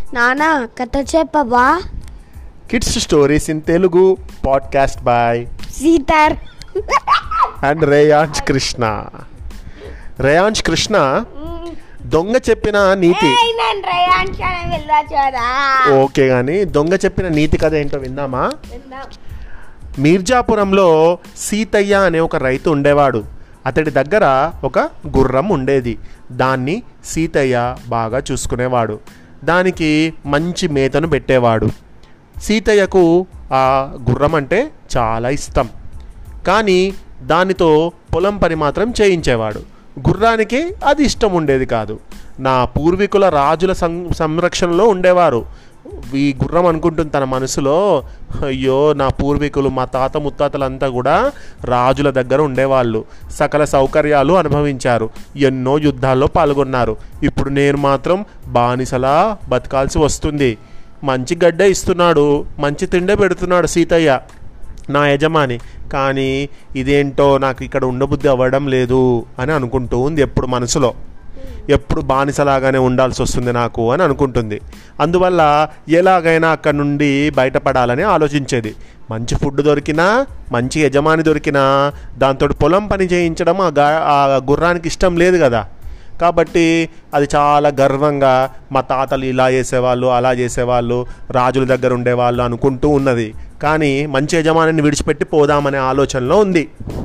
నానా కథ చెప్పవా kids stories in Telugu podcast by Sitar and Reyansh Krishna Reyansh Krishna దొంగ చెప్పిన నీతి ఏయ్, నేను రేయాన్షానే వెళ్ళొచ్చు కదా ఓకే కానీ దొంగ చెప్పిన నీతి కథ ఏంటో విందామా విందాం. మీర్జాపురంలో సీతయ్య అనే ఒక రైతు ఉండేవాడు అతడి దగ్గర ఒక గుర్రం ఉండేది దాన్ని సీతయ్య బాగా చూసుకునేవాడు దానికి మంచి మేతను పెట్టేవాడు సీతయ్యకు ఆ గుర్రం అంటే చాలా ఇష్టం కానీ దానితో పొలం పని మాత్రం చేయించేవాడు గుర్రానికి అది ఇష్టం ఉండేది కాదు నా పూర్వీకుల రాజుల సం సంరక్షణలో ఉండేవారు ఈ గుర్రం అనుకుంటుంది తన మనసులో అయ్యో నా పూర్వీకులు మా తాత ముత్తాతలంతా కూడా రాజుల దగ్గర ఉండేవాళ్ళు సకల సౌకర్యాలు అనుభవించారు ఎన్నో యుద్ధాల్లో పాల్గొన్నారు ఇప్పుడు నేను మాత్రం బానిసలా బతకాల్సి వస్తుంది మంచి గడ్డ ఇస్తున్నాడు మంచి తిండే పెడుతున్నాడు సీతయ్య నా యజమాని కానీ ఇదేంటో నాకు ఇక్కడ ఉండబుద్ధి అవ్వడం లేదు అని అనుకుంటూ ఉంది ఎప్పుడు మనసులో ఎప్పుడు బానిసలాగానే ఉండాల్సి వస్తుంది నాకు అని అనుకుంటుంది అందువల్ల ఎలాగైనా అక్కడ నుండి బయటపడాలని ఆలోచించేది మంచి ఫుడ్ దొరికినా మంచి యజమాని దొరికినా దాంతో పొలం పని చేయించడం ఆ గా ఆ గుర్రానికి ఇష్టం లేదు కదా కాబట్టి అది చాలా గర్వంగా మా తాతలు ఇలా చేసేవాళ్ళు అలా చేసేవాళ్ళు రాజుల దగ్గర ఉండేవాళ్ళు అనుకుంటూ ఉన్నది కానీ మంచి యజమానిని విడిచిపెట్టి పోదామనే ఆలోచనలో ఉంది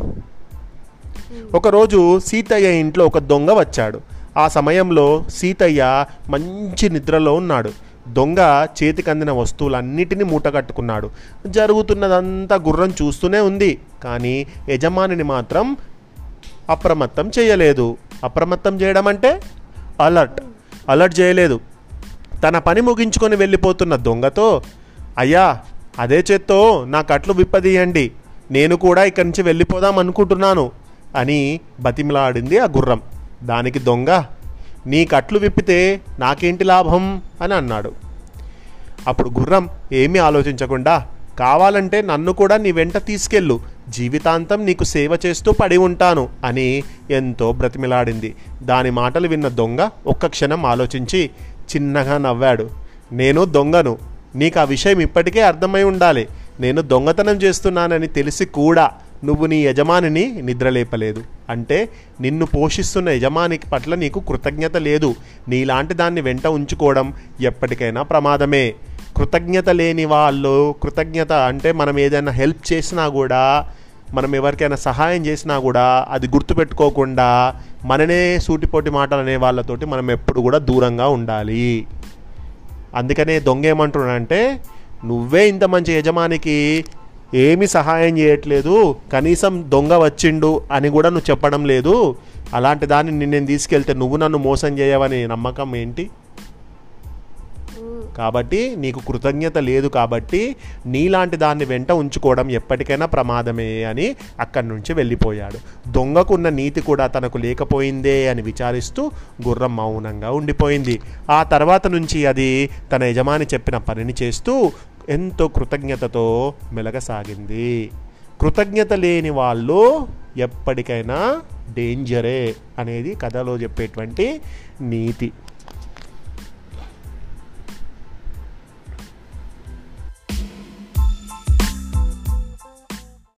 ఒకరోజు సీతయ్య ఇంట్లో ఒక దొంగ వచ్చాడు ఆ సమయంలో సీతయ్య మంచి నిద్రలో ఉన్నాడు దొంగ చేతికి అందిన వస్తువులన్నిటినీ మూటగట్టుకున్నాడు జరుగుతున్నదంతా గుర్రం చూస్తూనే ఉంది కానీ యజమానిని మాత్రం అప్రమత్తం చేయలేదు అప్రమత్తం చేయడం అంటే అలర్ట్ అలర్ట్ చేయలేదు తన పని ముగించుకొని వెళ్ళిపోతున్న దొంగతో అయ్యా అదే చేత్తో నా కట్లు విప్పదీయండి నేను కూడా ఇక్కడి నుంచి వెళ్ళిపోదాం అనుకుంటున్నాను అని బతిమిలాడింది ఆ గుర్రం దానికి దొంగ నీ కట్లు విప్పితే నాకేంటి లాభం అని అన్నాడు అప్పుడు గుర్రం ఏమీ ఆలోచించకుండా కావాలంటే నన్ను కూడా నీ వెంట తీసుకెళ్ళు జీవితాంతం నీకు సేవ చేస్తూ పడి ఉంటాను అని ఎంతో బ్రతిమిలాడింది దాని మాటలు విన్న దొంగ ఒక్క క్షణం ఆలోచించి చిన్నగా నవ్వాడు నేను దొంగను నీకు ఆ విషయం ఇప్పటికే అర్థమై ఉండాలి నేను దొంగతనం చేస్తున్నానని తెలిసి కూడా నువ్వు నీ యజమానిని నిద్రలేపలేదు అంటే నిన్ను పోషిస్తున్న యజమానికి పట్ల నీకు కృతజ్ఞత లేదు నీలాంటి దాన్ని వెంట ఉంచుకోవడం ఎప్పటికైనా ప్రమాదమే కృతజ్ఞత లేని వాళ్ళు కృతజ్ఞత అంటే మనం ఏదైనా హెల్ప్ చేసినా కూడా మనం ఎవరికైనా సహాయం చేసినా కూడా అది గుర్తుపెట్టుకోకుండా మననే సూటిపోటి మాటలు అనే వాళ్ళతోటి మనం ఎప్పుడు కూడా దూరంగా ఉండాలి అందుకనే దొంగ ఏమంటున్నాడంటే నువ్వే ఇంత మంచి యజమానికి ఏమి సహాయం చేయట్లేదు కనీసం దొంగ వచ్చిండు అని కూడా నువ్వు చెప్పడం లేదు అలాంటి దాన్ని నిన్ను నేను తీసుకెళ్తే నువ్వు నన్ను మోసం చేయవని నమ్మకం ఏంటి కాబట్టి నీకు కృతజ్ఞత లేదు కాబట్టి నీలాంటి దాన్ని వెంట ఉంచుకోవడం ఎప్పటికైనా ప్రమాదమే అని అక్కడి నుంచి వెళ్ళిపోయాడు దొంగకున్న నీతి కూడా తనకు లేకపోయిందే అని విచారిస్తూ గుర్రం మౌనంగా ఉండిపోయింది ఆ తర్వాత నుంచి అది తన యజమాని చెప్పిన పనిని చేస్తూ ఎంతో కృతజ్ఞతతో మెలగసాగింది కృతజ్ఞత లేని వాళ్ళు ఎప్పటికైనా డేంజరే అనేది కథలో చెప్పేటువంటి నీతి